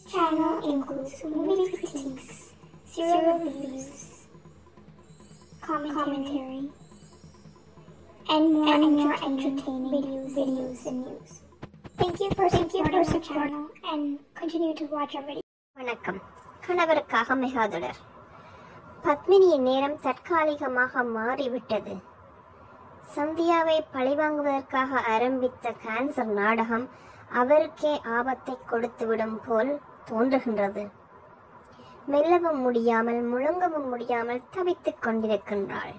channel includes movie critiques, serial reviews, commentary, and more and more entertaining videos, videos and news. Thank you for thank you for our channel and continue to watch our videos. வணக்கம் கணவருக்காக மிகாதுடர் பத்மினியின் நேரம் தற்காலிகமாக மாறிவிட்டது சந்தியாவை பழிவாங்குவதற்காக ஆரம்பித்த cancer நாடகம் அவருக்கே ஆபத்தை கொடுத்துவிடும் போல் தோன்றுகின்றது மெல்லவும் முடியாமல் முழங்கவும் முடியாமல் தவித்துக் கொண்டிருக்கின்றாள்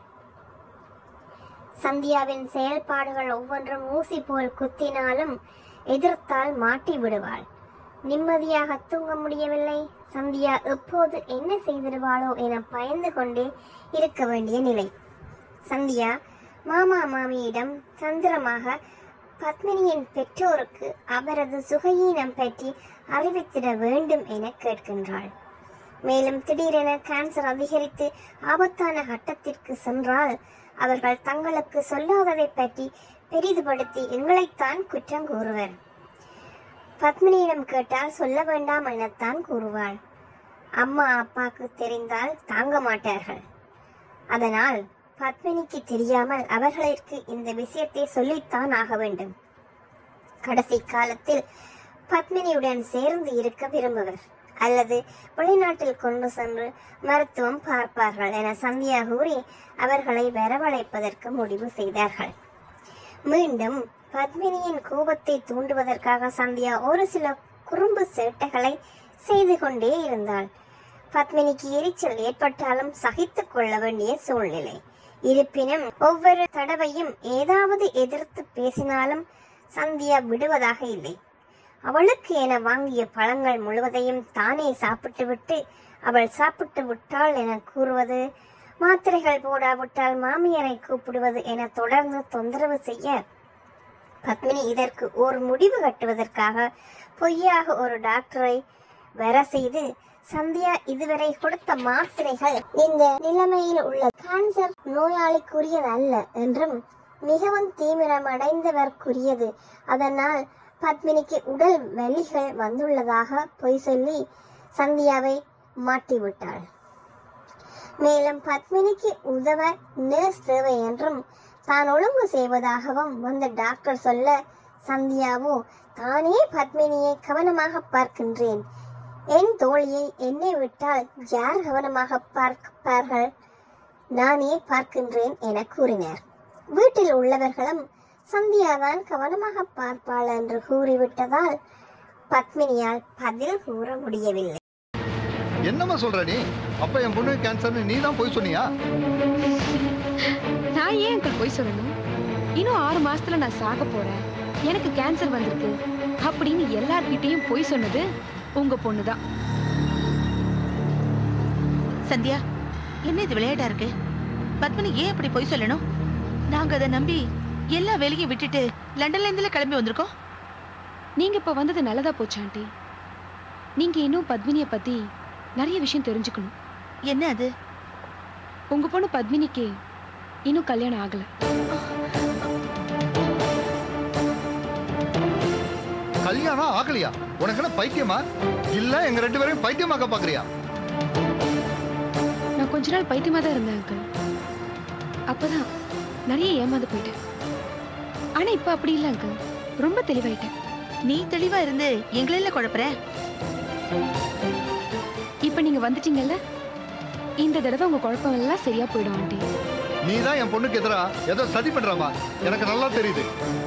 சந்தியாவின் செயல்பாடுகள் ஒவ்வொன்றும் ஊசி போல் குத்தினாலும் எதிர்த்தால் மாட்டி விடுவாள் நிம்மதியாக தூங்க முடியவில்லை சந்தியா எப்போது என்ன செய்திருவாளோ என பயந்து கொண்டே இருக்க வேண்டிய நிலை சந்தியா மாமா மாமியிடம் தந்திரமாக பத்மினியின் பெற்றோருக்கு அவரது சுகையீனம் பற்றி அறிவித்திட வேண்டும் என கேட்கின்றாள் மேலும் திடீரென கேன்சர் அதிகரித்து ஆபத்தான கட்டத்திற்கு சென்றால் அவர்கள் தங்களுக்கு சொல்லாததை பற்றி பெரிதுபடுத்தி எங்களைத்தான் குற்றம் கூறுவர் பத்மினியிடம் கேட்டால் சொல்ல வேண்டாம் எனத்தான் கூறுவாள் அம்மா அப்பாக்கு தெரிந்தால் தாங்க மாட்டார்கள் அதனால் பத்மினிக்கு தெரியாமல் அவர்களுக்கு இந்த விஷயத்தை சொல்லித்தான் ஆக வேண்டும் கடைசி காலத்தில் பத்மினியுடன் சேர்ந்து இருக்க விரும்புவர் அல்லது வெளிநாட்டில் கொண்டு சென்று மருத்துவம் பார்ப்பார்கள் என சந்தியா கூறி அவர்களை வரவழைப்பதற்கு முடிவு செய்தார்கள் மீண்டும் பத்மினியின் கோபத்தை தூண்டுவதற்காக சந்தியா ஒரு சில குறும்பு சேட்டைகளை செய்து கொண்டே இருந்தாள் பத்மினிக்கு எரிச்சல் ஏற்பட்டாலும் சகித்துக் கொள்ள வேண்டிய சூழ்நிலை இருப்பினும் ஒவ்வொரு தடவையும் ஏதாவது எதிர்த்து பேசினாலும் சந்தியா விடுவதாக இல்லை அவளுக்கு என வாங்கிய பழங்கள் முழுவதையும் தானே சாப்பிட்டுவிட்டு அவள் சாப்பிட்டு விட்டாள் என கூறுவது மாத்திரைகள் போடாவிட்டால் மாமியாரை கூப்பிடுவது என தொடர்ந்து தொந்தரவு செய்ய பத்மினி இதற்கு ஒரு முடிவு கட்டுவதற்காக பொய்யாக ஒரு டாக்டரை வர செய்து சந்தியா இதுவரை கொடுத்த மாத்திரைகள் இந்த நிலைமையில் உள்ள கேன்சர் நோயாளிக்குரியது அல்ல என்றும் மிகவும் தீவிரமடைந்தவர்க்குரியது அதனால் பத்மினிக்கு உடல் வலிகள் வந்துள்ளதாக பொய் சொல்லி சந்தியாவை மாட்டிவிட்டாள் மேலும் பத்மினிக்கு உதவ நர்ஸ் தேவை என்றும் தான் ஒழுங்கு செய்வதாகவும் வந்த டாக்டர் சொல்ல சந்தியாவோ தானே பத்மினியை கவனமாக பார்க்கின்றேன் என் தோழியை என்னை விட்டால் யார் கவனமாக பார்ப்பார்கள் நானே பார்க்கின்றேன் என கூறினார் வீட்டில் உள்ளவர்களும் சந்தியாதான் கவனமாக பார்ப்பாள் என்று கூறிவிட்டதால் பத்மினியால் பதில் கூற முடியவில்லை என்னம்மா சொல்ற நீ அப்ப என் பொண்ணு கேன்சர்னு நீ தான் போய் சொன்னியா நான் ஏன் அங்கிள் போய் சொல்லணும் இன்னும் ஆறு மாசத்துல நான் சாக போறேன் எனக்கு கேன்சர் வந்திருக்கு அப்படின்னு எல்லார்கிட்டயும் போய் சொன்னது உங்க பொண்ணுதான் சந்தியா என்ன இது விளையாட்டா இருக்கு பத்மினி ஏன் இப்படி போய் சொல்லணும் நாங்க அதை நம்பி எல்லா வேலையும் விட்டுட்டு லண்டன்ல இருந்துல கிளம்பி வந்திருக்கோம் நீங்க இப்ப வந்தது நல்லதா போச்சு ஆண்டி நீங்க இன்னும் பத்மினிய பத்தி நிறைய விஷயம் தெரிஞ்சுக்கணும் என்ன அது உங்க பொண்ணு பத்மினிக்கு இன்னும் கல்யாணம் ஆகல கல்யாணம் ஆகலையா உனக்கு என்ன பைத்தியமா இல்ல எங்க ரெண்டு பேரையும் பைத்தியமாக்க பாக்குறியா நான் கொஞ்ச நாள் பைத்தியமா தான் இருந்தேன் அங்கிள் அப்பதான் நிறைய ஏமாந்து போயிட்டேன் ஆனா இப்ப அப்படி இல்ல அங்கிள் ரொம்ப தெளிவாயிட்டேன் நீ தெளிவா இருந்து எங்களெல்லாம் குழப்புற இப்ப நீங்க வந்துட்டீங்கல்ல இந்த தடவை உங்க குழப்பம் எல்லாம் சரியா போயிடும் ஆண்டி நீ தான் என் பொண்ணுக்கு எதிரா ஏதோ சதி பண்றாமா எனக்கு நல்லா தெரியுது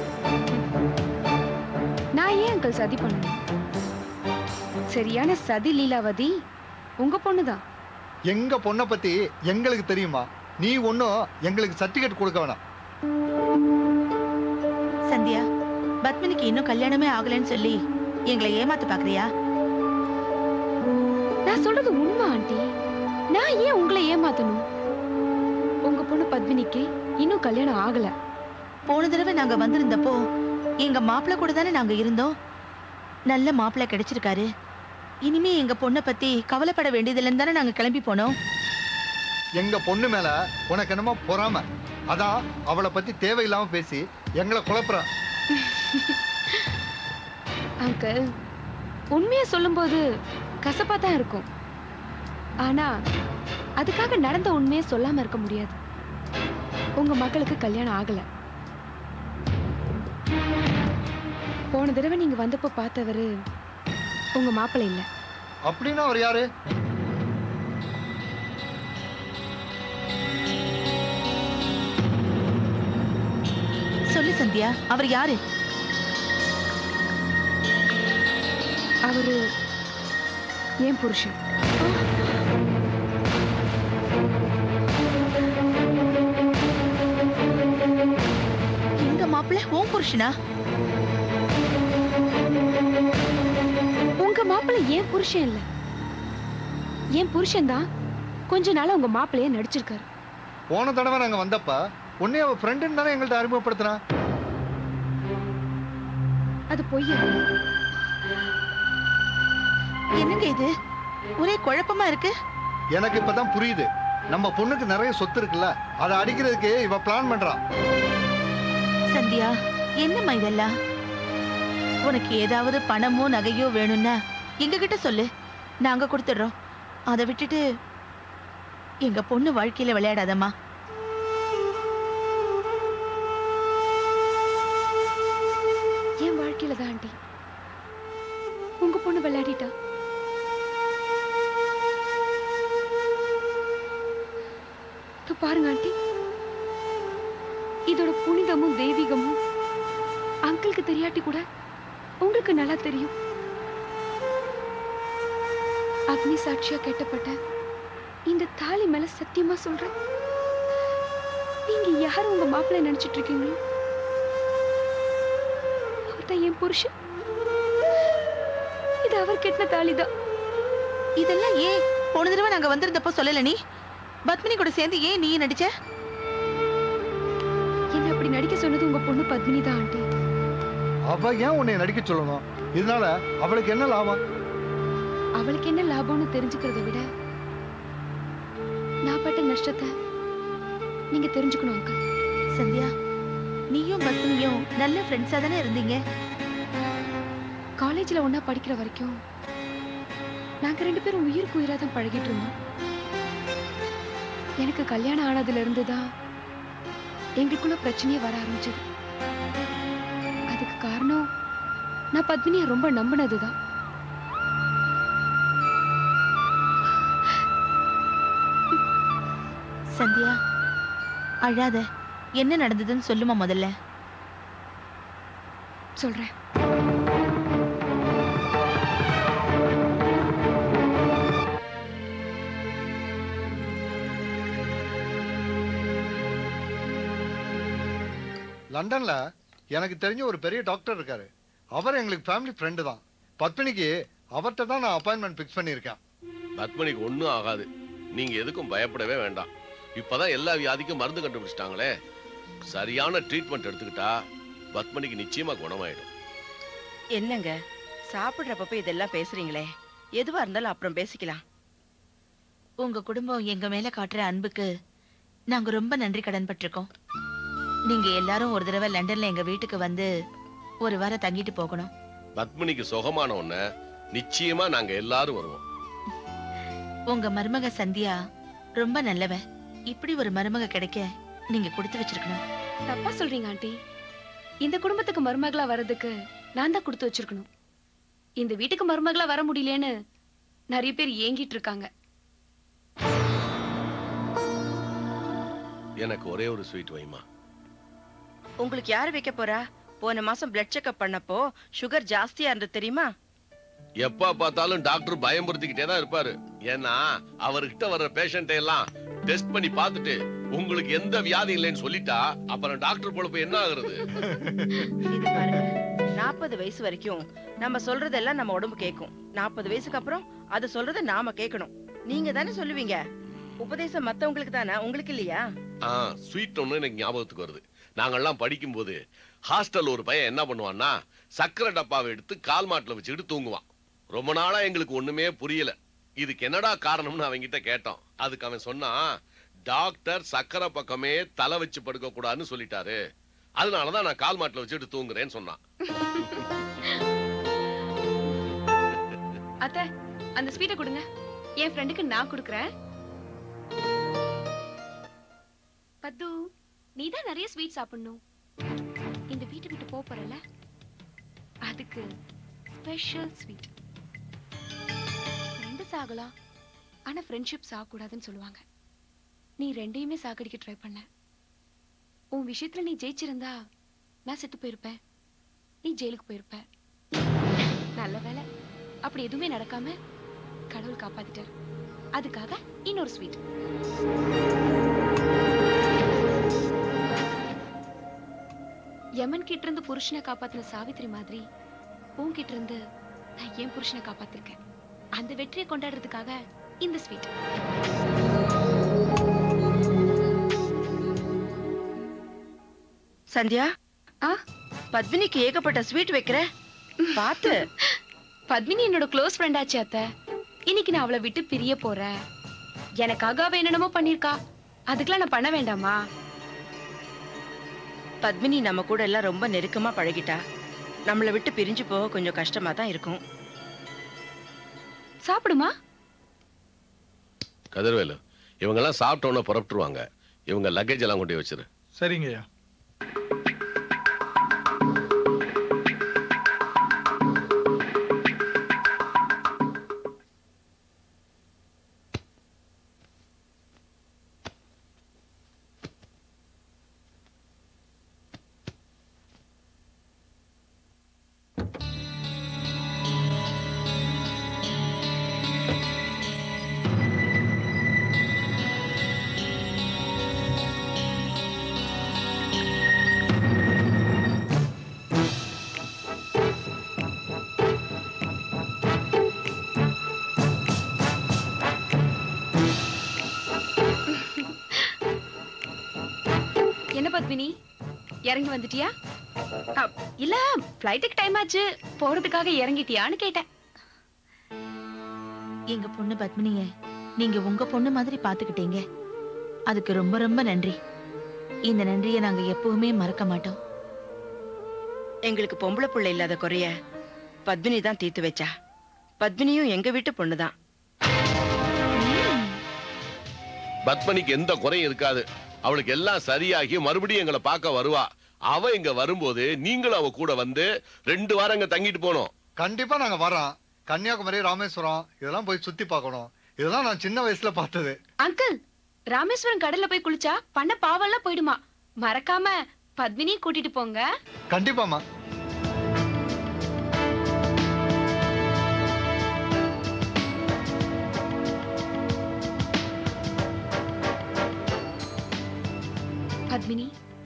நான் ஏன் அங்கிள் சதி பண்ணணும் சரியான சதி லீலாவதி உங்க பொண்ணுதான் எங்க பொண்ணை பத்தி எங்களுக்கு தெரியுமா நீ ஒன்னும் எங்களுக்கு சர்டிபிகேட் கொடுக்க வேணாம் சந்தியா பத்மினிக்கு இன்னும் கல்யாணமே ஆகலைன்னு சொல்லி எங்களை ஏமாத்த பாக்குறியா நான் சொல்றது உண்மை ஆண்டி நான் ஏன் உங்களை ஏமாத்தணும் உங்க பொண்ணு பத்மினிக்கு இன்னும் கல்யாணம் ஆகல போன தடவை நாங்க வந்திருந்தப்போ எங்க மாப்பிள்ளை கூட தானே நாங்க இருந்தோம் நல்ல மாப்பிள்ளை கிடைச்சிருக்காரு இனிமே எங்க பொண்ணை பத்தி கவலைப்பட வேண்டியதில்லைன்னு தானே நாங்க கிளம்பி போனோம் எங்க பொண்ணு மேல உனக்கு என்னமோ பொறாம அதான் அவளை பத்தி தேவையில்லாம பேசி எங்களை குழப்புற அங்கிள் உண்மையை சொல்லும்போது கசப்பா தான் இருக்கும் ஆனா அதுக்காக நடந்த உண்மையை சொல்லாம இருக்க முடியாது உங்க மகளுக்கு கல்யாணம் ஆகல போன தடவை நீங்க வந்தப்போ பார்த்தவரு உங்க மாப்பிள்ளை இல்ல அப்படின்னா அவர் யாரு சொல்லு சந்தியா அவர் யாரு அவரு என் புருஷன் எங்க மாப்பிள்ளை உன் புருஷனா உங்க மாப்பிள்ளை ஏன் புருஷன் இல்ல என் புருஷன் தான் கொஞ்ச நாளா உங்க மாப்பிள்ளைய நடிச்சிருக்காரு போன தடவை நாங்க வந்தப்ப உன்னை அவ ஃப்ரெண்டுன்னு தானே எங்கள்ட்ட அறிமுகப்படுத்தினா அது பொய்யா என்னங்க இது ஒரே குழப்பமா இருக்கு எனக்கு இப்பதான் புரியுது நம்ம பொண்ணுக்கு நிறைய சொத்து இருக்குல்ல அதை அடிக்கிறதுக்கு இவ பிளான் பண்றா சந்தியா என்னம்மா இதெல்லாம் உனக்கு ஏதாவது பணமோ நகையோ வேணும்னா எங்க கிட்ட சொல்லு நாங்க கொடுத்துடுறோம் அதை விட்டுட்டு எங்க பொண்ணு வாழ்க்கையில விளையாடாதம்மா என் வாழ்க்கையில தான் ஆண்டி உங்க பொண்ணு விளையாடிட்டா இதோ பாருங்க ஆண்டி இதோட புனிதமும் தெய்வீகமும் அங்கிளுக்கு தெரியாட்டி கூட உங்களுக்கு நல்லா தெரியும் அக்னி சாட்சியா கேட்டப்பட்ட இந்த தாலி மேல சத்தியமா சொல்றேன் நீங்க யாரும் உங்க மாப்பிள்ளை நினைச்சிட்டு இருக்கீங்களோ அவர்தான் என் புருஷன் இது அவர் கெட்டின தாலிதான் இதெல்லாம் ஏன் போன தடவை நாங்க வந்திருந்தப்போ சொல்லல நீ பத்மினி கூட சேர்ந்து ஏன் நீ நடிச்ச என்ன அப்படி நடிக்க சொன்னது உங்க பொண்ணு பத்மினி தான் ஆண்டி அவ ஏன் உன்னை நடிக்க சொல்லணும் இதனால அவளுக்கு என்ன லாபம் அவளுக்கு என்ன லாபம்னு தெரிஞ்சுக்கிறத விட நான் பட்ட நஷ்டத்தை நீங்க தெரிஞ்சுக்கணும் அங்கிள் சந்தியா நீயும் பத்மினியும் நல்ல ஃப்ரெண்ட்ஸா தானே இருந்தீங்க காலேஜ்ல ஒண்ணா படிக்கிற வரைக்கும் நாங்க ரெண்டு பேரும் உயிருக்கு உயிரா தான் பழகிட்டு இருந்தோம் எனக்கு கல்யாணம் ஆனதுல இருந்து தான் எங்களுக்குள்ள பிரச்சனையே வர ஆரம்பிச்சது அதுக்கு காரணம் நான் பத்மினியை ரொம்ப நம்பினதுதான் சந்தியா அழாத என்ன நடந்ததுன்னு சொல்லுமா முதல்ல சொல்றேன் லண்டன்ல எனக்கு தெரிஞ்ச ஒரு பெரிய டாக்டர் இருக்காரு அவர் எங்களுக்கு ஃபேமிலி ஃப்ரெண்டு தான் பத்மினிக்கு அவர்கிட்ட தான் நான் அப்பாயின்மெண்ட் ஃபிக்ஸ் பண்ணியிருக்கேன் பத்மனிக்கு ஒண்ணும் ஆகாது நீங்க எதுக்கும் பயப்படவே வேண்டாம் இப்பதான் எல்லா வியாதிக்கும் மருந்து கண்டுபிடிச்சிட்டாங்களே சரியான ட்ரீட்மெண்ட் எடுத்துக்கிட்டா பத்மனிக்கு நிச்சயமா குணமாயிடும் என்னங்க சாப்பிடுறப்ப இதெல்லாம் பேசுறீங்களே எதுவா இருந்தாலும் அப்புறம் பேசிக்கலாம் உங்க குடும்பம் எங்க மேல காட்டுற அன்புக்கு நாங்க ரொம்ப நன்றி கடன் பட்டிருக்கோம் நீங்க எல்லாரும் ஒரு தடவை லண்டன்ல எங்க வீட்டுக்கு வந்து ஒரு வாரம் தங்கிட்டு போகணும் பத்மனிக்கு சுகமான உடனே நிச்சயமா நாங்க எல்லாரும் வருவோம் உங்க மருமக சந்தியா ரொம்ப நல்லவ இப்படி ஒரு மருமக கிடைக்க நீங்க கொடுத்து வச்சிருக்கணும் தப்பா சொல்றீங்க ஆண்டி இந்த குடும்பத்துக்கு மருமகளா வர்றதுக்கு நான் தான் கொடுத்து வச்சிருக்கணும் இந்த வீட்டுக்கு மருமகளா வர முடியலன்னு நிறைய பேர் ஏங்கிட்டு இருக்காங்க எனக்கு ஒரே ஒரு ஸ்வீட் வைமா உங்களுக்கு யாரு வைக்க போறா போன மாசம் பிளட் செக்அப் பண்ணப்போ சுகர் ஜாஸ்தியா இருந்தது தெரியுமா எப்ப பார்த்தாலும் டாக்டர் பயமுறுத்திக்கிட்டே தான் இருப்பாரு ஏன்னா அவர்கிட்ட வர்ற பேஷண்ட் எல்லாம் டெஸ்ட் பண்ணி பார்த்துட்டு உங்களுக்கு எந்த வியாதி இல்லைன்னு சொல்லிட்டா அப்புறம் டாக்டர் பொழப்பு என்ன ஆகுறது இது பாருங்க நாற்பது வயசு வரைக்கும் நம்ம சொல்றதெல்லாம் நம்ம உடம்பு கேட்கும் நாற்பது வயசுக்கு அப்புறம் அது சொல்றத நாம கேட்கணும் நீங்க தானே சொல்லுவீங்க உபதேசம் மத்தவங்களுக்கு தானே உங்களுக்கு இல்லையா ஆ ஸ்வீட் ஒண்ணு எனக்கு ஞாபகத்துக்கு வருது நாங்கெல்லாம் படிக்கும்போது ஹாஸ்டல் ஒரு பையன் என்ன பண்ணுவான்னா சக்கரை டப்பாவை எடுத்து கால் மாட்டுல வச்சுக்கிட்டு தூங்குவான் ரொம்ப நாளா எங்களுக்கு ஒண்ணுமே புரியல இதுக்கு என்னடா காரணம்னு அவன்கிட்ட கேட்டோம் அதுக்கு அவன் சொன்னான் டாக்டர் சக்கரை பக்கமே தலை வச்சு படுக்க கூடாதுன்னு சொல்லிட்டாரு அதனாலதான் நான் கால் மாட்டுல வச்சுட்டு தூங்குறேன்னு சொன்னான் அத்தை அந்த ஸ்வீட்டை கொடுங்க என் ஃப்ரெண்டுக்கு நான் கொடுக்குறேன் பத்து நீ தான் நிறைய ஸ்வீட் சாப்பிடணும் இந்த வீட்டை விட்டு போக போறல அதுக்கு ஸ்பெஷல் ஸ்வீட் ரெண்டு சாகலாம் ஆனா ஃப்ரெண்ட்ஷிப் சாகக்கூடாதுன்னு சொல்லுவாங்க நீ ரெண்டையுமே சாகடிக்க ட்ரை பண்ண உன் விஷயத்துல நீ ஜெயிச்சிருந்தா நான் செத்து போயிருப்பேன் நீ ஜெயிலுக்கு போயிருப்ப நல்ல வேலை அப்படி எதுவுமே நடக்காம கடவுள் காப்பாத்திட்டார் அதுக்காக இன்னொரு ஸ்வீட் யமன் கிட்ட இருந்து புருஷனை காப்பாத்தின சாவித்திரி மாதிரி உன்கிட்ட இருந்து நான் என் புருஷனை காப்பாத்திருக்கேன் அந்த வெற்றியை கொண்டாடுறதுக்காக இந்த ஸ்வீட் சந்தியா ஆ பத்மினிக்கு ஏகப்பட்ட ஸ்வீட் வைக்கிற பாத்து பத்மினி என்னோட க்ளோஸ் ஃப்ரெண்ட் ஆச்சு அத்தை இன்னைக்கு நான் அவளை விட்டு பிரிய போறேன் எனக்காக அவ என்னென்னமோ பண்ணிருக்கா அதுக்கெல்லாம் நான் பண்ண வேண்டாமா பத்மினி நம்ம கூட எல்லாம் ரொம்ப நெருக்கமா பழகிட்டா நம்மளை விட்டு பிரிஞ்சு போக கொஞ்சம் கஷ்டமா தான் இருக்கும் சாப்பிடுமா கதிர்வேலு இவங்கெல்லாம் சாப்பிட்டோன்னே புறப்பட்டுருவாங்க இவங்க லக்கேஜ் எல்லாம் கொண்டு போய் வச்சிரு சரிங்கய்யா என்ன பத்மினி இறங்கி வந்துட்டியா அப், இல்ல ஃப்ளைட்டுக்கு டைம் ஆச்சு போறதுக்காக இறங்கிட்டியான்னு கேட்டேன் எங்க பொண்ணு பத்மினிய நீங்க உங்க பொண்ணு மாதிரி பாத்துக்கிட்டீங்க அதுக்கு ரொம்ப ரொம்ப நன்றி இந்த நன்றியை நாங்க எப்பவுமே மறக்க மாட்டோம் எங்களுக்கு பொம்பளை புள்ள இல்லாத குறைய பத்மினி தான் தீர்த்து வச்சா பத்மினியும் எங்க வீட்டு பொண்ணுதான் பத்மனிக்கு எந்த குறையும் இருக்காது அவளுக்கு எல்லாம் சரியாகி மறுபடியும் எங்களை பார்க்க வருவா அவ இங்க வரும்போது நீங்களும் அவ கூட வந்து ரெண்டு வாரம் இங்க தங்கிட்டு போனோம் கண்டிப்பா நாங்க வரோம் கன்னியாகுமரி ராமேஸ்வரம் இதெல்லாம் போய் சுத்தி பார்க்கணும் இதெல்லாம் நான் சின்ன வயசுல பார்த்தது அங்கிள் ராமேஸ்வரம் கடல்ல போய் குளிச்சா பண்ண பாவெல்லாம் போயிடுமா மறக்காம பத்மினி கூட்டிட்டு போங்க கண்டிப்பாமா பத்மினி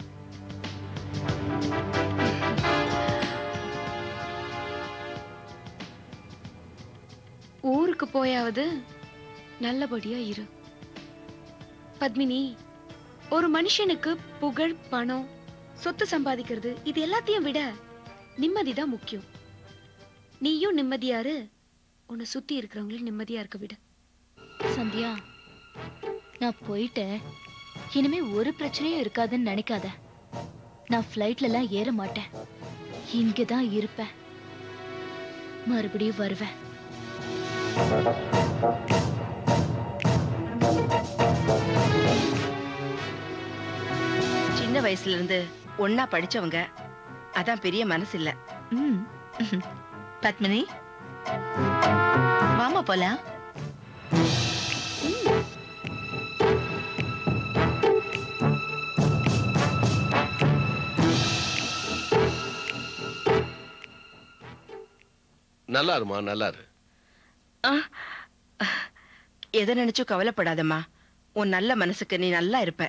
ஊருக்கு போயாவது நல்லபடியா இரு பத்மினி ஒரு மனுஷனுக்கு புகழ் பணம் சொத்து சம்பாதிக்கிறது இது எல்லாத்தையும் விட நிம்மதிதான் முக்கியம் நீயும் நிம்மதியாரு உன்னை சுத்தி இருக்கிறவங்களும் நிம்மதியா இருக்க விடு சந்தியா நான் போயிட்டேன் இனிமே ஒரு பிரச்சனையும் இருக்காதுன்னு நினைக்காத நான் ஃப்ளைட்ல எல்லாம் ஏற மாட்டேன் இங்க தான் இருப்பேன் மறுபடியும் வருவேன் சின்ன வயசுல இருந்து ஒன்னா படிச்சவங்க அதான் பெரிய மனசு இல்ல ம். பத்மினி வாமா போலாம் நல்லா இருமா நல்லா இரு எதை நினைச்சும் கவலைப்படாதம்மா உன் நல்ல மனசுக்கு நீ நல்லா இருப்ப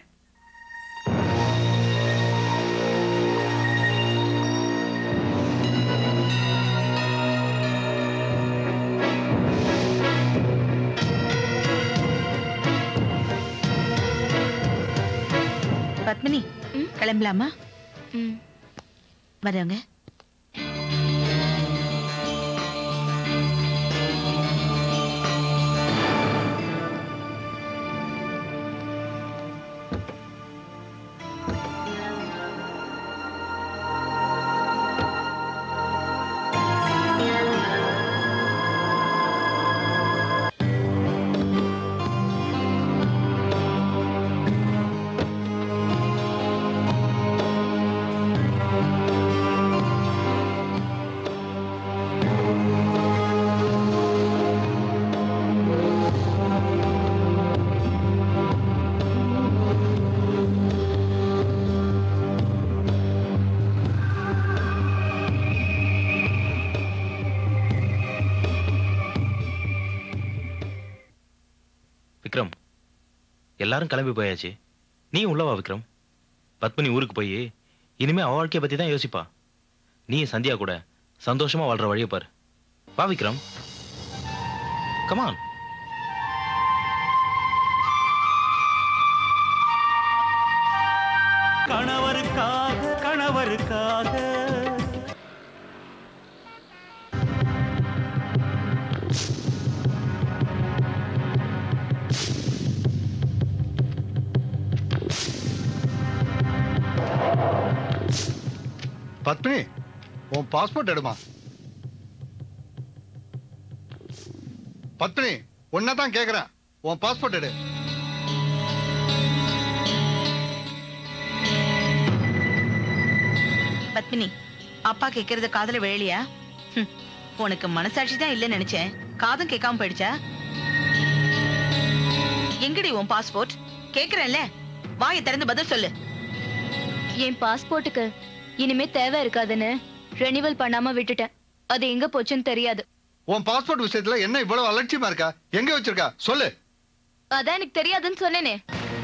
பத்மினி கிளம்பலாமா ம் வரவங்க விக்ரம் எல்லாரும் கிளம்பி போயாச்சு நீ உள்ளவா விக்ரம் பத்மினி ஊருக்கு போய் இனிமே அவ வாழ்க்கைய பத்தி தான் யோசிப்பா நீ சந்தியா கூட சந்தோஷமா வாழ்ற வழியை பாரு வா விக்ரம் கமான் கணவருக்காக கணவருக்காக பத்மினி உன் பாஸ்போர்ட் எடுமா பத்மினி உன்னதான் கேக்குறேன் உன் பாஸ்போர்ட் எடு பத்மினி அப்பா கேக்குறது காதுல விழலையா ஹம், உனக்கு மனசாட்சி தான் இல்லைன்னு நினைச்சேன் காதும் கேட்காம போயிடுச்சா எங்கடி உன் பாஸ்போர்ட் கேக்குறேன்ல வாயை திறந்து பதில் சொல்லு என் பாஸ்போர்ட்டுக்கு இனிமே தேவை இருக்காதுன்னு ரெனிவல் பண்ணாம விட்டுட்டேன் அது எங்க போச்சுன்னு தெரியாது உன் பாஸ்போர்ட் விஷயத்துல என்ன இவ்வளவு அலட்சியமா இருக்கா எங்க வச்சிருக்கா சொல்லு அதான் எனக்கு தெரியாதுன்னு சொன்னேனே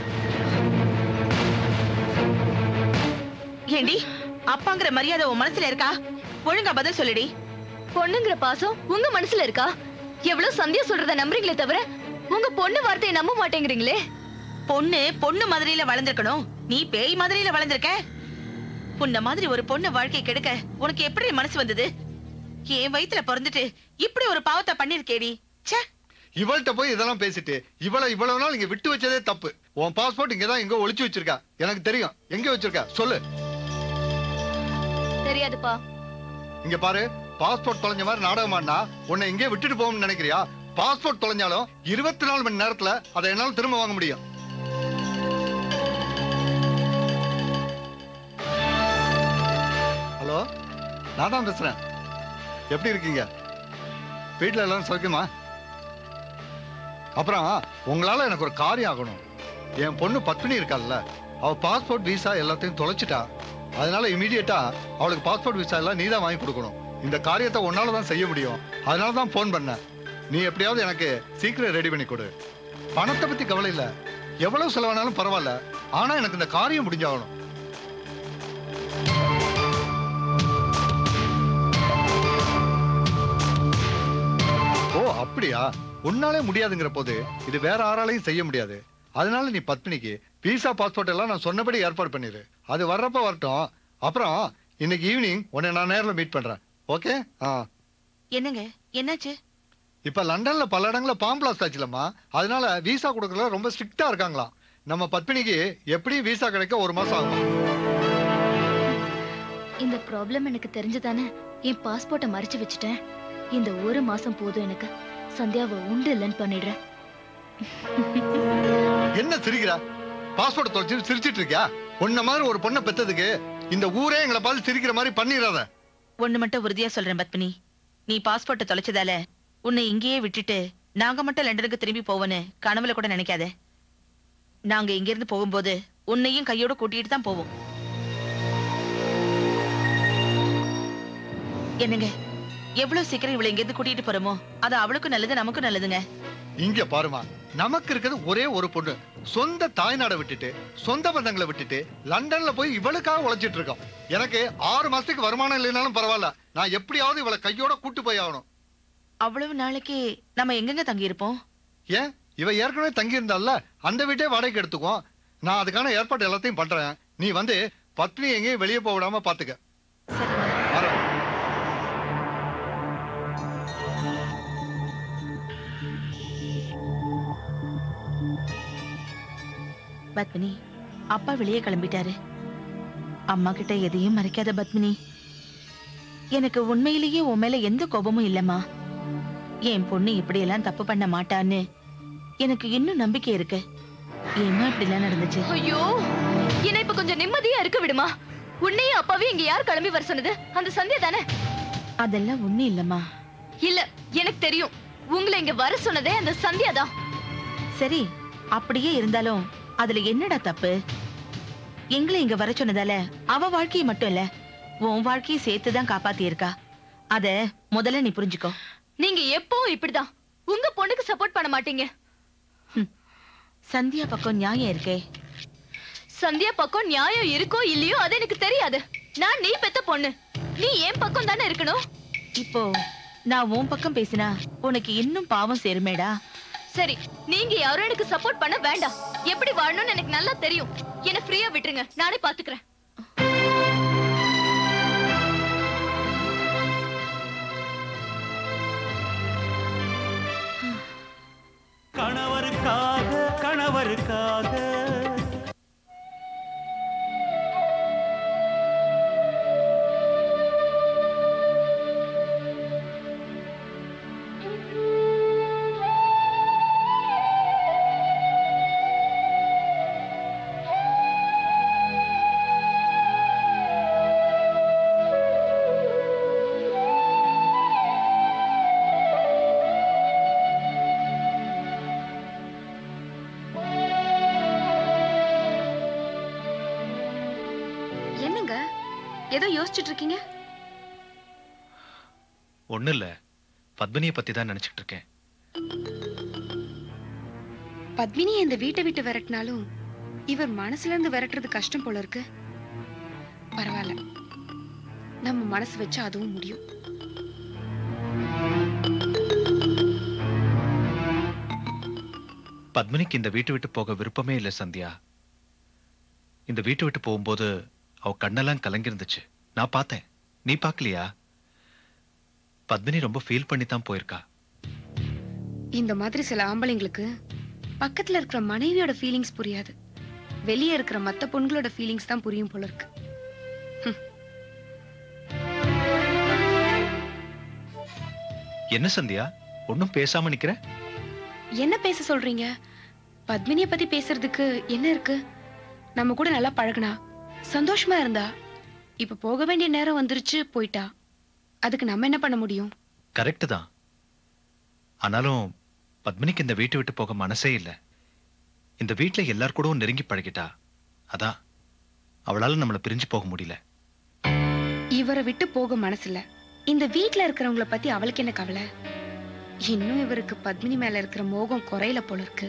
ஏண்டி அப்பாங்கிற மரியாதை உன் மனசுல இருக்கா ஒழுங்கா பதில் சொல்லுடி பொண்ணுங்கிற பாசம் உங்க மனசுல இருக்கா எவ்வளவு சந்தியா சொல்றத நம்புறீங்களே தவிர உங்க பொண்ணு வார்த்தையை நம்ப மாட்டேங்கிறீங்களே பொண்ணு பொண்ணு மாதிரியில வளர்ந்திருக்கணும் நீ பேய் மாதிரியில வளர்ந்திருக்க உன்ன மாதிரி ஒரு பொண்ணு வாழ்க்கை கெடுக்க உனக்கு எப்படி மனசு வந்தது என் வயித்துல பிறந்துட்டு இப்படி ஒரு பாவத்தை பண்ணிருக்கேடி ச்சே இவள்கிட்ட போய் இதெல்லாம் பேசிட்டு இவள இவ்வளவு நாள் இங்க விட்டு வச்சதே தப்பு உன் பாஸ்போர்ட் இங்கதான் எங்க ஒளிச்சு வச்சிருக்கா எனக்கு தெரியும் எங்க வச்சிருக்கா சொல்லு தெரியாதுப்பா இங்க பாரு பாஸ்போர்ட் தொலைஞ்ச மாதிரி நாடகம் ஆடினா உன்னை இங்கே விட்டுட்டு போகணும்னு நினைக்கிறியா பாஸ்போர்ட் தொலைஞ்சாலும் இருபத்தி நாலு மணி நேரத்துல அதை என்னால திரும்ப வாங்க முடியும் ஹலோ நான் தான் பேசுறேன் எப்படி இருக்கீங்க வீட்டுல எல்லாரும் சௌக்கியமா அப்புறம் உங்களால எனக்கு ஒரு காரியம் ஆகணும் என் பொண்ணு பத்மினி இருக்கால்ல அவ பாஸ்போர்ட் விசா எல்லாத்தையும் தொலைச்சிட்டா அதனால இமீடியட்டா அவளுக்கு பாஸ்போர்ட் விசா எல்லாம் நீ தான் வாங்கி கொடுக்கணும் இந்த காரியத்தை உன்னால தான் செய்ய முடியும் அதனால தான் ஃபோன் பண்ணேன் நீ எப்படியாவது எனக்கு சீக்கிரம் ரெடி பண்ணி கொடு பணத்தை பத்தி கவலை இல்ல எவ்வளவு செலவானாலும் பரவாயில்ல ஆனா எனக்கு இந்த காரியம் முடிஞ்சாகணும் ஓ அப்படியா உன்னாலே முடியாதுங்கிற போது இது வேற யாராலையும் செய்ய முடியாது அதனால நீ பத்மினிக்கு விசா பாஸ்போர்ட் எல்லாம் நான் சொன்னபடி ஏற்பாடு பண்ணிடு அது வர்றப்ப வரட்டும் அப்புறம் இன்னைக்கு ஈவினிங் உன்னை நான் நேர்ல மீட் பண்றேன் ஓகே ஆ என்னங்க என்னாச்சு இப்ப லண்டன்ல பல இடங்கள்ல பாம்பு பிளாஸ்ட் ஆச்சுலம்மா அதனால விசா கொடுக்கறதுல ரொம்ப ஸ்ட்ரிக்டா இருக்காங்களாம் நம்ம பத்மினிக்கு எப்படியும் விசா கிடைக்க ஒரு மாசம் ஆகும் இந்த ப்ராப்ளம் எனக்கு தெரிஞ்சுதானே என் பாஸ்போர்ட்டை மறைச்சு வச்சுட்டேன் இந்த ஒரு மாசம் போதும் எனக்கு சந்தியாவை உண்டு இல்லைன்னு பண்ணிடுறேன் என்ன சிரிக்கிறா பாஸ்போர்ட் தொலைச்சு சிரிச்சிட்டு இருக்கியா உன்ன மாதிரி ஒரு பொண்ணை பெத்ததுக்கு இந்த ஊரே எங்களை பார்த்து சிரிக்கிற மாதிரி பண்ணிடாத ஒண்ணு மட்டும் உறுதியா சொல்றேன் பத்மினி நீ பாஸ்போர்ட்டை தொலைச்சதால உன்னை இங்கேயே விட்டுட்டு நாங்க மட்டும் லண்டனுக்கு திரும்பி போவோன்னு கனவுல கூட நினைக்காத நாங்க இங்க இருந்து போகும்போது உன்னையும் கையோட கூட்டிட்டு தான் போவோம் என்னங்க எவ்வளவு சீக்கிரம் இவளை இங்க இருந்து கூட்டிட்டு போறோமோ அது அவளுக்கும் நல்லது நமக்கும் நல்லதுங்க இங்க பாருமா நமக்கு இருக்கிறது ஒரே ஒரு பொண்ணு சொந்த தாய்நாடை விட்டுட்டு சொந்த பந்தங்களை விட்டுட்டு லண்டன்ல போய் இவளுக்காக உழைச்சிட்டு இருக்கோம் எனக்கு ஆறு மாசத்துக்கு வருமானம் இல்லைனாலும் பரவாயில்ல நான் எப்படியாவது இவளை கையோட கூட்டு போய் ஆகணும் அவ்வளவு நாளைக்கு நம்ம எங்கெங்க தங்கி இருப்போம் ஏன் இவ ஏற்கனவே தங்கி இருந்தால அந்த வீட்டே வாடகைக்கு எடுத்துக்குவோம் நான் அதுக்கான ஏற்பாடு எல்லாத்தையும் பண்றேன் நீ வந்து பத்னி எங்கேயும் வெளியே போக விடாம பாத்துக்க வரேன். பத்மினி அப்பா வெளியே கிளம்பிட்டாரு அம்மா கிட்ட எதையும் மறைக்காத பத்மினி எனக்கு உண்மையிலேயே உன் மேல எந்த கோபமும் இல்லம்மா என் பொண்ணு இப்படியெல்லாம் தப்பு பண்ண மாட்டான்னு எனக்கு இன்னும் நம்பிக்கை இருக்கு ஏமா இப்படிலாம் நடந்துச்சு ஐயோ என்ன இப்ப கொஞ்சம் நிம்மதியா இருக்க விடுமா உன்னையும் அப்பாவையும் இங்க யார் கிளம்பி வர சொன்னது அந்த சந்தியா தானே அதெல்லாம் ஒண்ணும் இல்லம்மா இல்ல எனக்கு தெரியும் உங்களை இங்க வர சொன்னதே அந்த சந்தியா தான் சரி அப்படியே இருந்தாலும் அதுல என்னடா தப்பு எங்களை இங்க வர சொன்னதால அவ வாழ்க்கையை மட்டும் இல்ல உன் வாழ்க்கையை சேர்த்துதான் காப்பாத்தி இருக்கா அத முதல்ல நீ புரிஞ்சுக்கோ நீங்க எப்பவும் இப்படிதான் உங்க பொண்ணுக்கு சப்போர்ட் பண்ண மாட்டீங்க சந்தியா பக்கம் நியாயம் இருக்கே சந்தியா பக்கம் நியாயம் இருக்கோ இல்லையோ அது எனக்கு தெரியாது நான் நீ பெத்த பொண்ணு நீ என் பக்கம் தானே இருக்கணும் இப்போ நான் உன் பக்கம் பேசினா உனக்கு இன்னும் பாவம் சேருமேடா சரி நீங்க யாரும் எனக்கு சப்போர்ட் பண்ண வேண்டாம் எப்படி வாழணும்னு எனக்கு நல்லா தெரியும் என்ன ஃப்ரீயா விட்டுருங்க நானே பாத்துக்கிறேன் கணவருக்காக கணவருக்காக என்னங்க ஏதோ யோசிச்சுட்டு இருக்கீங்க ஒண்ணும் இல்ல பத்மினியை பத்தி தான் நினைச்சிட்டு இருக்கேன் பத்மினி இந்த வீட்டை விட்டு விரட்டினாலும் இவர் மனசுல இருந்து விரட்டுறது கஷ்டம் போல இருக்கு பரவாயில்ல நம்ம மனசு வச்சா அதுவும் முடியும் பத்மினிக்கு இந்த வீட்டை விட்டு போக விருப்பமே இல்ல சந்தியா இந்த வீட்டை விட்டு போகும்போது அவ கண்ணெல்லாம் கலங்கிருந்துச்சு நான் பார்த்தேன் நீ பார்க்கலையா பத்மினி ரொம்ப ஃபீல் பண்ணி தான் போயிருக்கா இந்த மாதிரி சில ஆம்பளைங்களுக்கு பக்கத்துல இருக்கிற மனைவியோட ஃபீலிங்ஸ் புரியாது வெளியே இருக்கிற மத்த பொண்களோட ஃபீலிங்ஸ் தான் புரியும் போல இருக்கு என்ன சந்தியா ஒன்னும் பேசாம நிக்கிற என்ன பேச சொல்றீங்க பத்மினிய பத்தி பேசுறதுக்கு என்ன இருக்கு நம்ம கூட நல்லா பழகுனா சந்தோஷமா இருந்தா இப்ப போக வேண்டிய நேரம் வந்துருச்சு போயிட்டா அதுக்கு நம்ம என்ன பண்ண முடியும் கரெக்ட் தான் ஆனாலும் பத்மினிக்கு இந்த வீட்டை விட்டு போக மனசே இல்ல இந்த வீட்ல எல்லார் கூடவும் நெருங்கி பழகிட்டா அதான் அவளால நம்மள பிரிஞ்சு போக முடியல இவரை விட்டு போக மனசில்ல இந்த வீட்ல இருக்கிறவங்கள பத்தி அவளுக்கு என்ன கவலை இன்னும் இவருக்கு பத்மினி மேல இருக்கிற மோகம் குறையல போல இருக்கு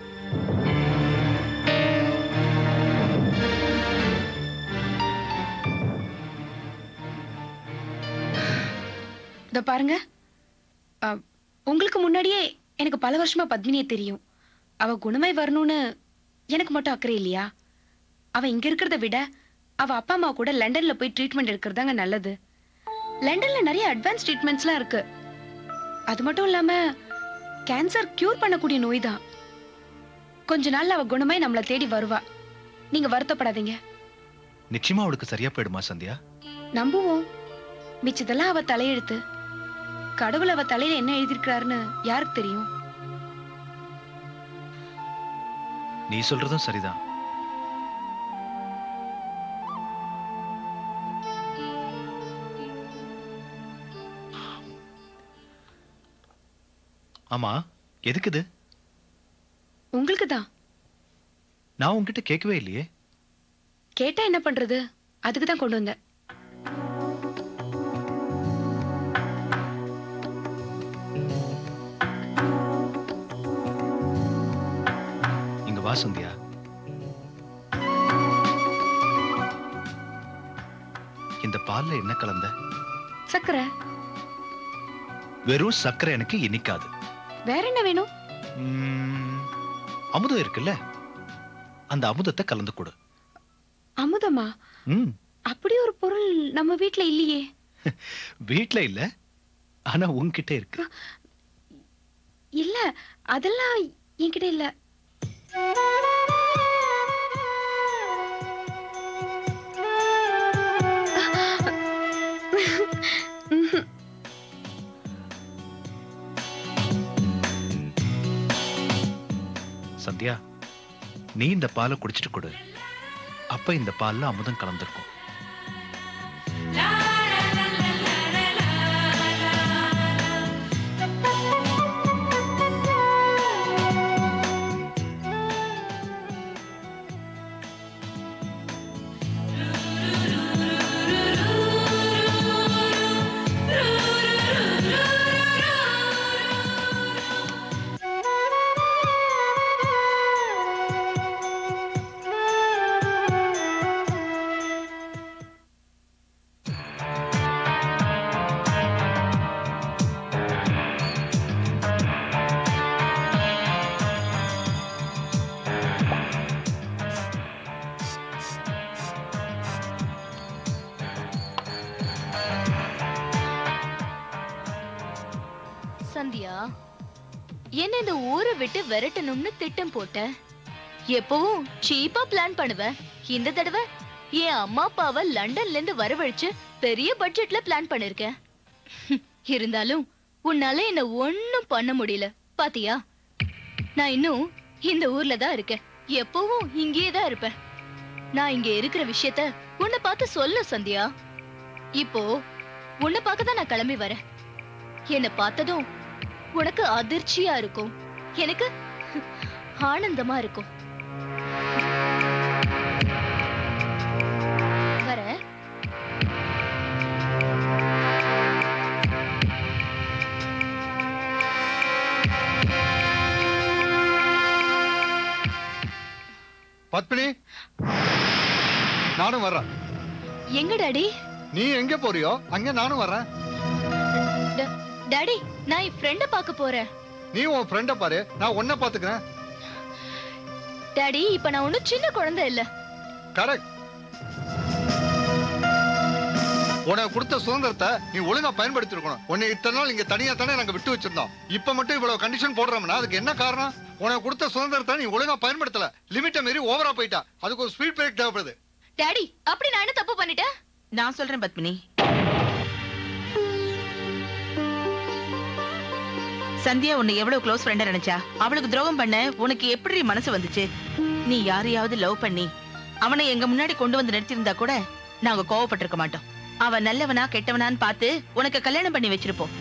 இதோ பாருங்க அ, உங்களுக்கு முன்னாடியே எனக்கு பல வருஷமா பத்மினியை தெரியும் அவ குணமாய் வரணும்னு எனக்கு மட்டும் அக்கறை இல்லையா அவ இங்க இருக்கிறத விட அவ அப்பா அம்மா கூட லண்டன்ல போய் ட்ரீட்மெண்ட் எடுக்கிறதாங்க நல்லது லண்டன்ல நிறைய அட்வான்ஸ் ட்ரீட்மெண்ட்ஸ்லாம் இருக்கு அது மட்டும் இல்லாம கேன்சர் கியூர் பண்ணக்கூடிய நோய் தான் கொஞ்ச நாள்ல அவ குணமாய் நம்மள தேடி வருவா நீங்க வருத்தப்படாதீங்க நிச்சயமா அவளுக்கு சரியா போயிடுமா சந்தியா நம்புவோம் மிச்சதெல்லாம் அவ தலையெழுத்து கடவுள் அவ தலையில என்ன எழுதியிருக்கிறாருன்னு யாருக்கு தெரியும் நீ சொல்றதும் சரிதான் ஆமா எதுக்கு இது உங்களுக்கு தான் நான் உன்கிட்ட கேட்கவே இல்லையே கேட்டா என்ன பண்றது அதுக்கு தான் கொண்டு வந்தேன் இங்க வா சந்தியா இந்த பால்ல என்ன கலந்த சக்கரை வெறும் சர்க்கரை எனக்கு இனிக்காது வேற என்ன வேணும் ம், அமுதம் இருக்குல்ல அந்த அமுதத்தை கலந்து கொடு அமுதமா ம் அப்படி ஒரு பொருள் நம்ம வீட்ல இல்லையே வீட்ல இல்ல ஆனா உன்கிட்ட இருக்கு இல்ல அதெல்லாம் என்கிட்ட இல்ல சந்தியா நீ இந்த பாலை குடிச்சிட்டு கொடு அப்ப இந்த பால்ல அமுதம் கலந்திருக்கும் என்ன இந்த ஊரை விட்டு விரட்டணும்னு திட்டம் போட்ட எப்பவும் சீப்பா பிளான் பண்ணுவேன் இந்த தடவை என் அம்மா அப்பாவை லண்டன்ல இருந்து வரவழைச்சு பெரிய பட்ஜெட்ல பிளான் பண்ணிருக்கேன் இருந்தாலும் உன்னால என்ன ஒண்ணும் பண்ண முடியல பாத்தியா நான் இன்னும் இந்த ஊர்ல தான் இருக்கேன் எப்பவும் இங்கேயே தான் இருப்பேன் நான் இங்க இருக்கிற விஷயத்த உன்னை பார்த்து சொல்ல சந்தியா இப்போ உன்னை பார்க்க தான் நான் கிளம்பி வரேன் என்னை பார்த்ததும் உனக்கு அதிர்ச்சியா இருக்கும் எனக்கு ஆனந்தமா இருக்கும் வரேன் பத்மினி நானும் வர்றேன் எங்க டாடி நீ எங்க போறியோ அங்க நானும் வர்றேன் ட- டாடி நான் என் ஃப்ரெண்ட பார்க்க போறேன் நீ உன் ஃப்ரெண்ட பாரு நான் உன்னை பாத்துக்கிறேன் டாடி இப்ப நான் ஒண்ணும் சின்ன குழந்தை இல்ல கரெக்ட் உனக்கு கொடுத்த சுதந்திரத்தை நீ ஒழுங்கா பயன்படுத்தி இருக்கணும் உன்னை இத்தனை நாள் இங்க தனியா தானே நாங்க விட்டு வச்சிருந்தோம் இப்ப மட்டும் இவ்வளவு கண்டிஷன் போடுறோம்னா அதுக்கு என்ன காரணம் உனக்கு கொடுத்த சுதந்திரத்தை நீ ஒழுங்கா பயன்படுத்தல லிமிட்டை மீறி ஓவரா போயிட்டா அதுக்கு ஒரு ஸ்பீட் பிரேக் தேவைப்படுது டாடி அப்படி நான் என்ன தப்பு பண்ணிட்டேன் நான் சொல்றேன் பத்மினி சந்தியா உன்னை எவ்வளவு க்ளோஸ் ஃப்ரெண்டா நினைச்சா அவளுக்கு துரோகம் பண்ண உனக்கு எப்படி மனசு வந்துச்சு நீ யாரையாவது லவ் பண்ணி அவனை எங்க முன்னாடி கொண்டு வந்து நிறுத்தியிருந்தா கூட நாங்க கோவப்பட்டிருக்க மாட்டோம் அவன் நல்லவனா கெட்டவனான்னு பார்த்து உனக்கு கல்யாணம் பண்ணி வச்சிருப்போம்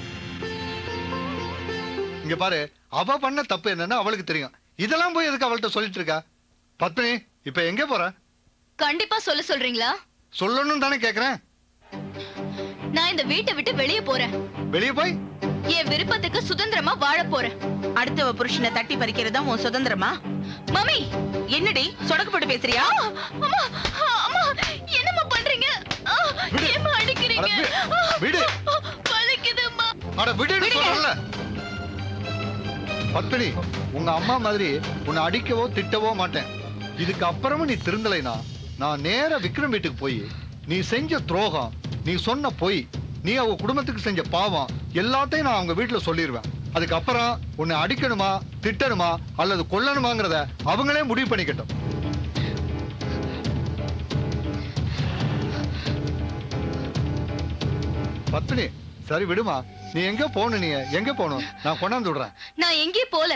இங்க பாரு அவ பண்ண தப்பு என்னன்னு அவளுக்கு தெரியும் இதெல்லாம் போய் எதுக்கு அவள்கிட்ட சொல்லிட்டு இருக்கா பத்மினி இப்ப எங்க போற கண்டிப்பா சொல்ல சொல்றீங்களா சொல்லணும்னு தானே கேக்குறேன் நான் இந்த வீட்டை விட்டு வெளியே போறேன் வெளியே போய் என் விருப்பத்துக்கு சுதந்திரமா வாழ போறேன் அடுத்தவ புருஷனை தட்டி பறிக்கிறதா உன் சுதந்திரமா மம்மி என்னடி சொடக்கு போட்டு பேசுறியா அம்மா அம்மா என்னம்மா பண்றீங்க ஆ, ஏம்மா அடிக்கிறீங்க அட, வி- ஆ, விடு. வலிக்குதும்மா அட விடுன்னு சொல்றல பத்மினி உங்க அம்மா மாதிரி உன்னை அடிக்கவோ திட்டவோ மாட்டேன் இதுக்கு அப்புறமும் நீ திருந்தலைனா நான் நேரா விக்ரம் வீட்டுக்கு போய் நீ செஞ்ச துரோகம் நீ சொன்ன பொய் நீ அவங்க குடும்பத்துக்கு செஞ்ச பாவம் எல்லாத்தையும் நான் அவங்க வீட்டுல சொல்லிடுவேன் அதுக்கப்புறம் உன்னை அடிக்கணுமா திட்டணுமா அல்லது கொல்லணுமாங்கிறத அவங்களே முடிவு பண்ணிக்கட்டும் பத்மினி சரி விடுமா நீ எங்க போகணும் நீ எங்க போகணும் நான் கொண்டாந்து விடுறேன் நான் எங்கேயும் போல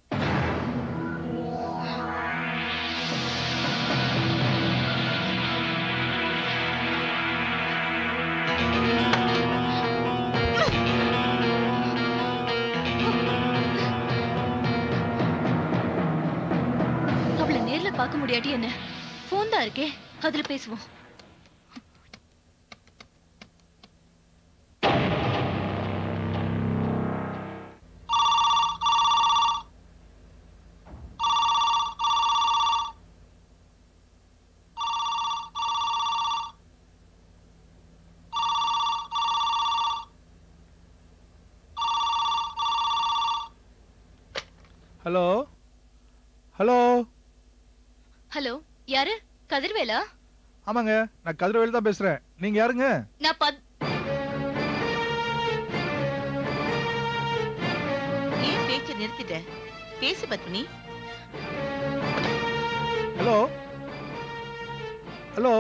அவளை நேர்ல பார்க்க முடியாட்டி என்ன போன் தான் இருக்கே அதுல பேசுவோம் ஹலோ ஹலோ ஹலோ யாரு கதிர்வேலா ஆமாங்க நான் கதிரவேல் தான் பேசுறேன் நீங்க யாருங்க நான் பத் ஏன் பேச்ச நிறுத்திட்ட பேசு பத்மினி ஹலோ ஹலோ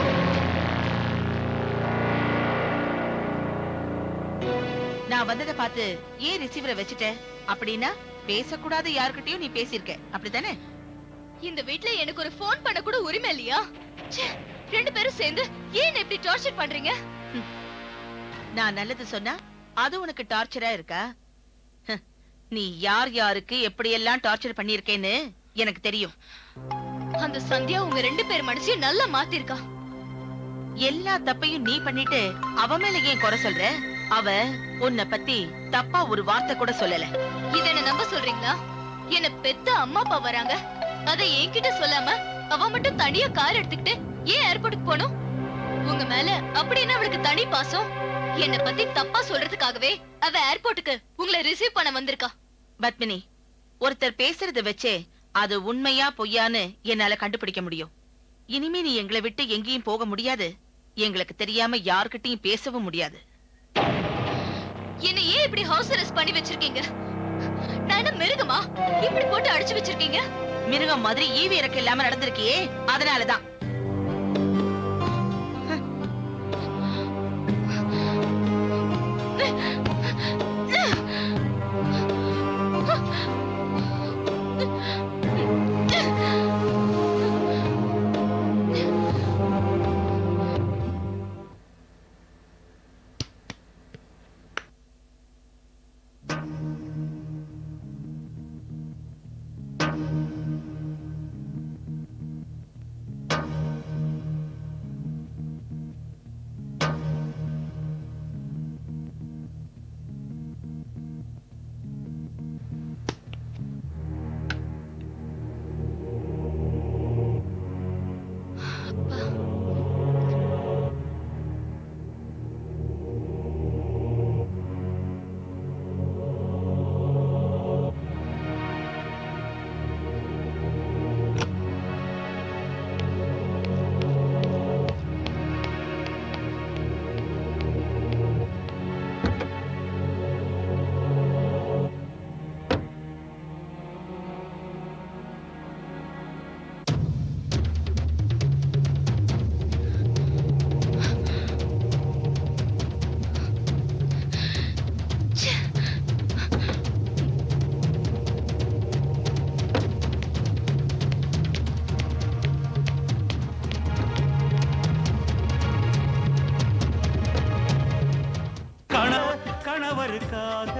நான் வந்ததை பார்த்து ஏன் ரிசீவரை வச்சுட்ட அப்படின்னா பேசக்கூடாத யார்கிட்டயும் நீ பேசியிருக்க அப்படித்தானே இந்த வீட்ல எனக்கு ஒரு ஃபோன் பண்ண கூட உரிமை இல்லையா ச்சே, ரெண்டு பேரும் சேர்ந்து ஏன் இப்படி டார்ச்சர் பண்றீங்க நான் நல்லது சொன்னா அது உனக்கு டார்ச்சரா இருக்கா ஹ், நீ யார் யாருக்கு எப்படியெல்லாம் டார்ச்சர் பண்ணியிருக்கேன்னு எனக்கு தெரியும் அந்த சந்தியா உங்க ரெண்டு பேர் மனசையும் நல்லா மாத்திருக்கா எல்லா தப்பையும் நீ பண்ணிட்டு அவ மேல ஏன் குறை சொல்ற அவ உன்னை பத்தி தப்பா ஒரு வார்த்தை கூட சொல்லல இத என்ன நம்ப சொல்றீங்களா என்ன பெத்த அம்மா அப்பா வராங்க அத என்கிட்ட சொல்லாம அவ மட்டும் தனியா கார் எடுத்துக்கிட்டு ஏன் ஏர்போர்ட்டுக்கு போகணும் உங்க மேல அப்படி என்ன அவளுக்கு தனி பாசம் என்ன பத்தி தப்பா சொல்றதுக்காகவே அவ ஏர்போர்ட்டுக்கு உங்களை ரிசீவ் பண்ண வந்திருக்கா பத்மினி ஒருத்தர் பேசுறத வச்சே அது உண்மையா பொய்யான்னு என்னால கண்டுபிடிக்க முடியும் இனிமே நீ எங்களை விட்டு எங்கேயும் போக முடியாது எங்களுக்கு தெரியாம யார்கிட்டயும் பேசவும் முடியாது என்ன ஏன் இப்படி ஹவுஸ் அரெஸ்ட் பண்ணி வச்சிருக்கீங்க நான் என்ன மிருகமா இப்படி போட்டு அடிச்சு வச்சிருக்கீங்க மிருகம் மாதிரி ஈவி இறக்க இல்லாம நடந்திருக்கியே அதனாலதான் கண கணவருக்காக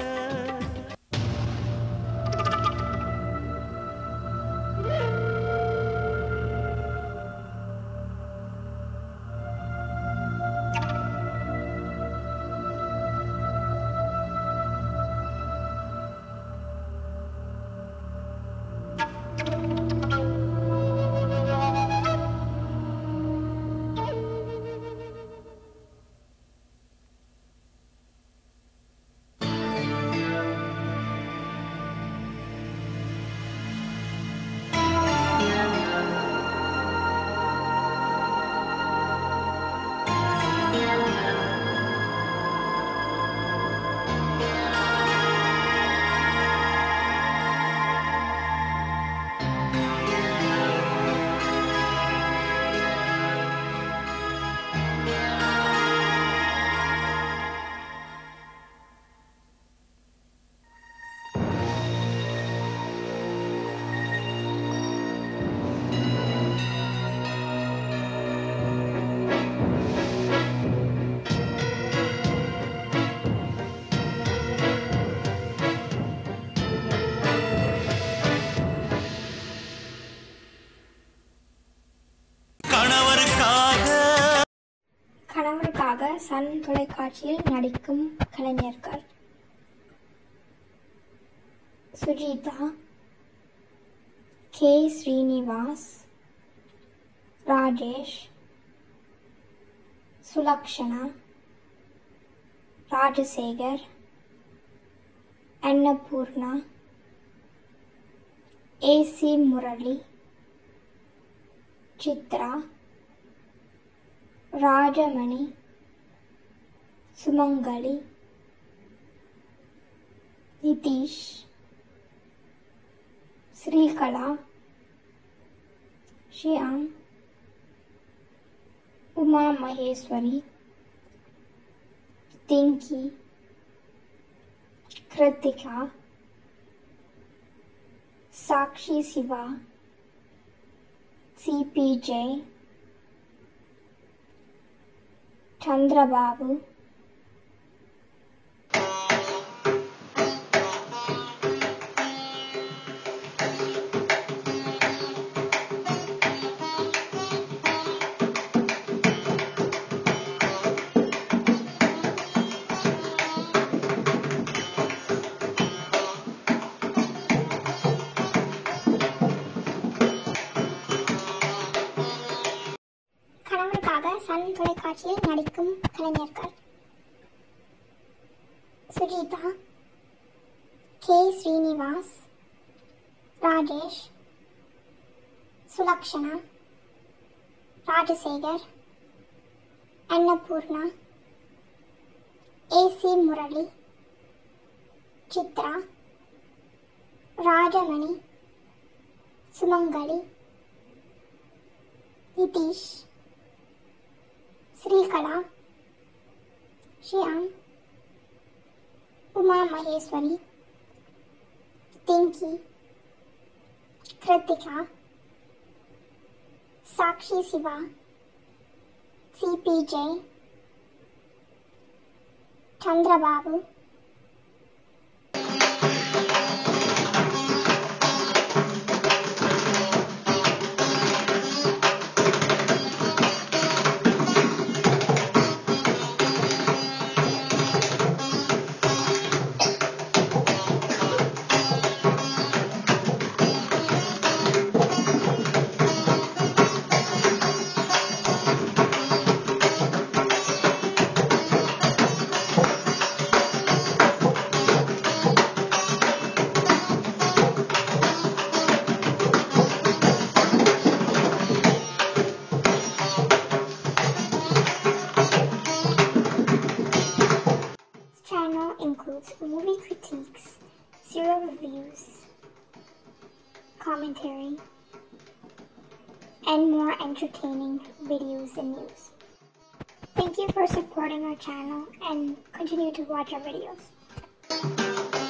கணவருக்காக கணவருக்காக சன் தொலைக்காட்சியில் நடிக்கும் கலைஞர்கள் சுஜிதா கே ஸ்ரீனிவாஸ் ராஜேஷ் சுலக்ஷனா ராஜசேகர் அன்னபூர்ணா ஏசி முரளி சித்ரா ராஜமணி சுமங்கலி நிதிஷ் ஸ்ரீகலா ஷியாம் உமா மகேஸ்வரி திங்கி கிருத்திகா சாக்ஷி சிவா சிபிஜே చంద్రబాబు கணவருக்காக சன் தொலைக்காட்சியில் நடிக்கும் கலைஞர்கள் சுஜிதா கே ஸ்ரீனிவாஸ் ராஜேஷ் சுலக்ஷனா ராஜசேகர் அன்னபூர்ணா ஏசி முரளி சித்ரா ராஜமணி சுமங்கலி நிதிஷ் ஸ்ரீகலா ஷியாம் உமா மகேஸ்வரி பிங்கி கிருத்திகா சாக்ஷி சிவா சிபிஜே Chandrababu This channel includes movie critiques, serial reviews, commentary, and more entertaining videos and news. Thank you for supporting our channel and continue to watch our videos.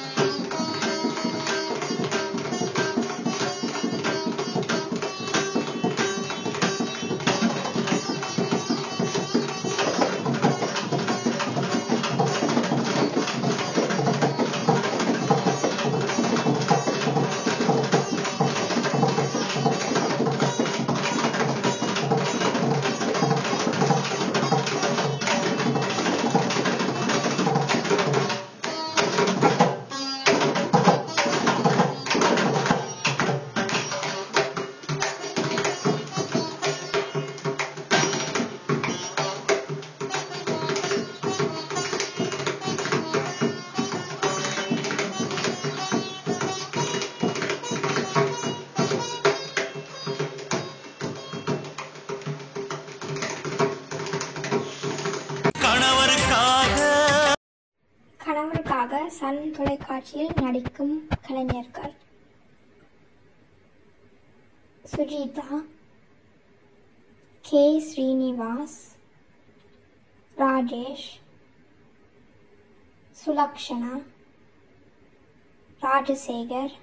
கணவருக்காக கணவருக்காக Sun தொலைக்காட்சியில் நடிக்கும் கலைஞர்கள் சுஜிதா கே ஸ்ரீனிவாஸ் ராஜேஷ் சுலக்ஷனா ராஜசேகர்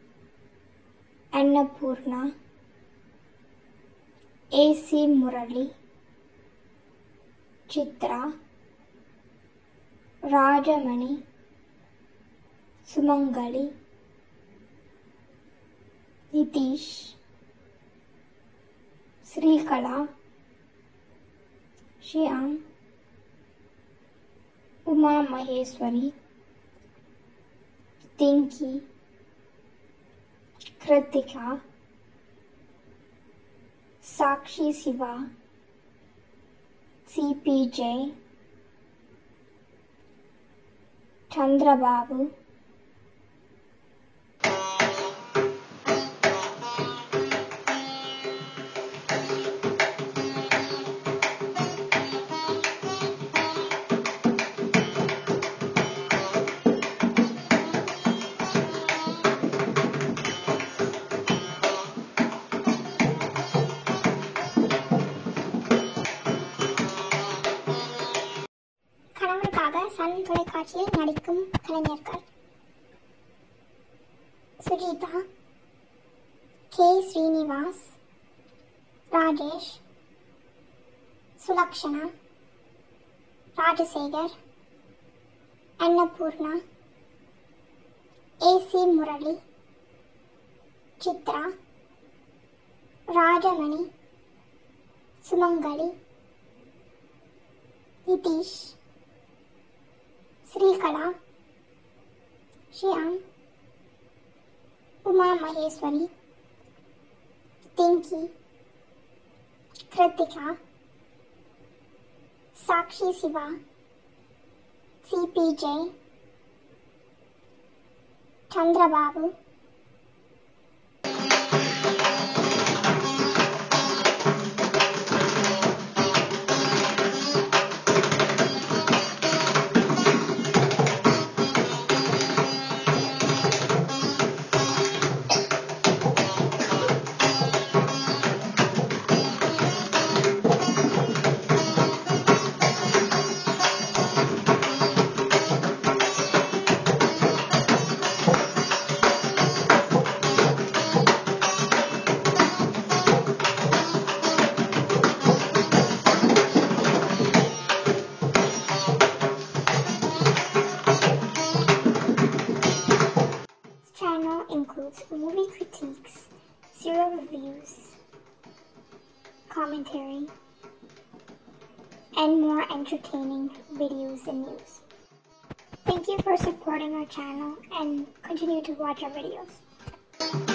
அன்னபூர்ணா ஏசி முரளி சித்ரா ராஜமணி சுமங்கலி நிதிஷ் ஸ்ரீகலா ஷியாம் உமா மகேஸ்வரி திங்கி கிருத்திகா சாக்ஷி சிவா சிபிஜே చంద్రబాబు கணவருக்காக Sun தொலைக்காட்சியில் நடிக்கும் கலைஞர்கள் சுஜிதா கே ஸ்ரீனிவாஸ் ராஜேஷ் சுலக்ஷனா ராஜசேகர் அன்னபூர்ணா ஏசி முரளி சித்ரா ராஜமணி சுமங்கலி நிதிஷ் ஸ்ரீகலா ஷியாம் உமா மகேஸ்வரி பிங்கி கிருத்திகா சாக்ஷி சிவா சிபிஜே Chandrababu includes movie critiques, serial reviews, commentary, and more entertaining videos and news. Thank you for supporting our channel and continue to watch our videos.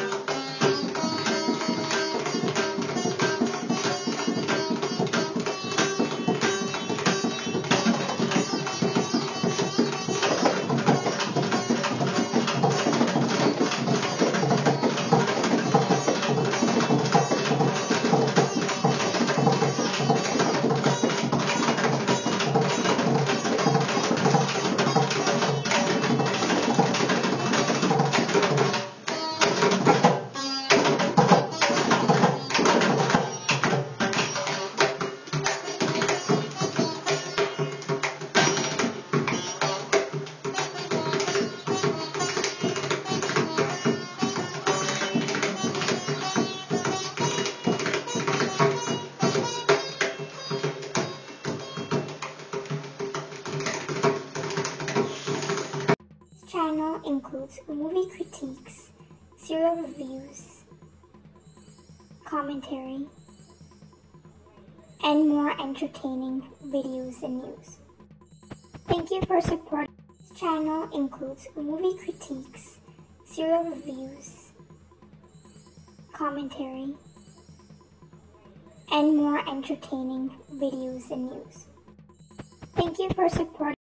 This channel includes movie critiques, serial reviews, commentary, and more entertaining videos and news. Thank you for supporting. This channel includes movie critiques, serial reviews, commentary, and more entertaining videos and news. Thank you for supporting.